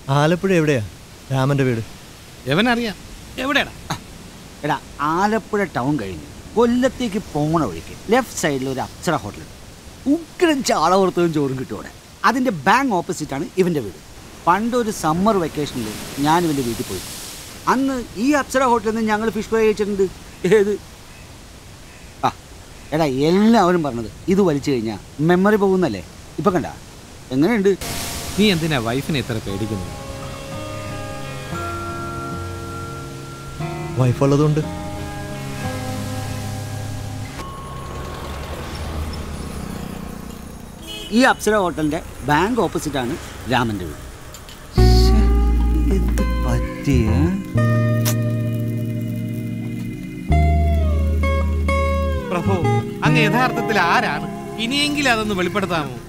ആലപ്പുഴ എവിടെയാ രാമന്റെ വീട് എവനറിയാം എവിടെയാടാ എടാ ആലപ്പുഴ ടൗൺ കഴിഞ്ഞ് കൊല്ലത്തേക്ക് പോണ വഴിക്ക് ലെഫ്റ്റ് സൈഡിൽ ഒരു അപ്സര ഹോട്ടൽ ഉഗ്രൻ ചാളവറുത്തതും ചോറും കിട്ടും അവിടെ അതിൻ്റെ ബാങ്ക് ഓപ്പോസിറ്റാണ് ഇവൻ്റെ വീട് പണ്ട് ഒരു സമ്മർ വെക്കേഷനിൽ ഞാൻ ഇവൻ്റെ വീട്ടിൽ പോയി അന്ന് ഈ അപ്സര ഹോട്ടലിൽ നിന്ന് ഞങ്ങൾ ഫിഷ് ഫ്രൈ കഴിച്ചിട്ടുണ്ട് ഏത് ആ എടാ എല്ലാവരും പറഞ്ഞത് ഇത് വലിച്ചു കഴിഞ്ഞാൽ മെമ്മറി പോകുന്നല്ലേ ഇപ്പം കണ്ട എങ്ങനെയുണ്ട് നീ എന്തിനാ വൈഫിനെ ഇത്ര പേടിക്കുന്നത് വൈഫുള്ളതുകൊണ്ട് ഈ അപ്സര ഹോട്ടലിൻ്റെ ബാങ്ക് ഓപ്പോസിറ്റാണ് രാമൻ്റെ വീട് എന്ത് പറ്റിയ പ്രഭു അങ്ങ് യഥാർത്ഥത്തിൽ ആരാണ് ഇനിയെങ്കിലും അതൊന്ന് വെളിപ്പെടുത്താമോ